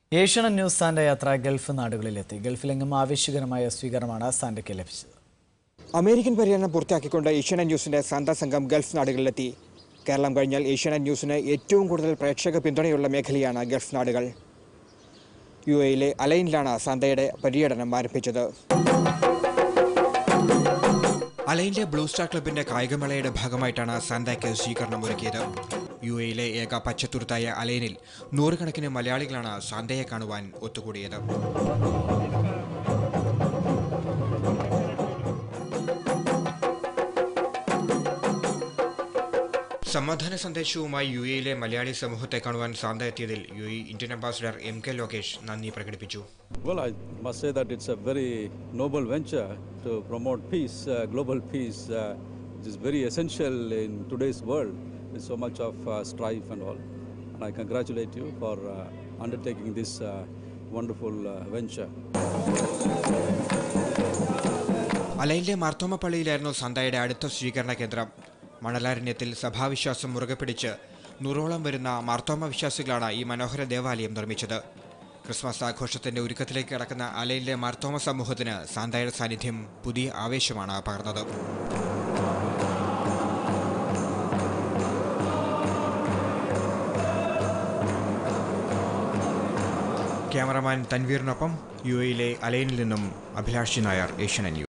Asian news Santa യാത്ര Gulf നാടുകളിലെത്തി ഗൾഫിലെങ്ങും ആവേശകരമായ സ്വീകരണമാണ് സാന്റയ്ക്ക് ലഭിച്ചത് അമേരിക്കൻ പര്യടനം പൂർത്തിയാക്കിക്കൊണ്ട് ഏഷ്യാനെറ്റ് ന്യൂസിന്റെ സാന്താ സംഘം ഗൾഫ് നാടുകളിലെത്തി കേരളം കഴിഞ്ഞാൽ ഏഷ്യാനെറ്റ് ന്യൂസിന് ഏറ്റവും കൂടുതൽ പ്രേക്ഷക പിന്തുണയുള്ള മേഖലയാണ് ഗൾഫ് നാടുകൾ യു എയിലെ അലൈനിലാണ് സാന്തയുടെ പര്യടനം ആരംഭിച്ചത് അലൈനിലെ ബ്ലൂ സ്റ്റാർ ക്ലബിന്റെ കായികമേളയുടെ ഭാഗമായിട്ടാണ് സാന്തായ്ക്ക് സ്വീകരണം ഒരുക്കിയത് യു എയിലെ ഏക പച്ചത്തുരുത്തായ അലൈനിൽ നൂറുകണക്കിന് മലയാളികളാണ് സാന്തയെ കാണുവാൻ ഒത്തുകൂടിയത് സമാധാന സന്ദേശവുമായി യു എയിലെ മലയാളി സമൂഹത്തെ കാണുവാൻ സാന്ത എത്തിയതിൽ U A Indian ambassador M K Lokesh നന്ദി പ്രകടിപ്പിച്ചു Well, I must say that it's a very noble venture to promote peace, uh, global peace, uh, which is very essential in today's world with so much of uh, strife and all. And I congratulate you for uh, undertaking this uh, wonderful uh, venture. അലൈനിലെ Marthoma പള്ളിയിലായിരുന്നു സന്തായുടെ അടുത്ത സ്വീകരണ കേന്ദ്രം മണലാരണ്യത്തിൽ സഭാവിശ്വാസം മുറുകെ പിടിച്ച് നൂറോളം വരുന്ന മാർത്തോമ വിശ്വാസികളാണ് ഈ മനോഹര ദേവാലയം നിർമ്മിച്ചത് ക്രിസ്മസ് ആഘോഷത്തിന്റെ ഒരുക്കത്തിലേക്ക് കടക്കുന്ന അലൈനിലെ മാർത്തോമ സമൂഹത്തിന് സാന്തായുടെ സാന്നിധ്യം പുതിയ ആവേശമാണ് പകർന്നത് ക്യാമറമാൻ തൻവീറിനൊപ്പം യു എയിലെ അലൈനിൽ നിന്നും അഭിലാഷ് നായർ ഏഷ്യൻ ന്യൂസ്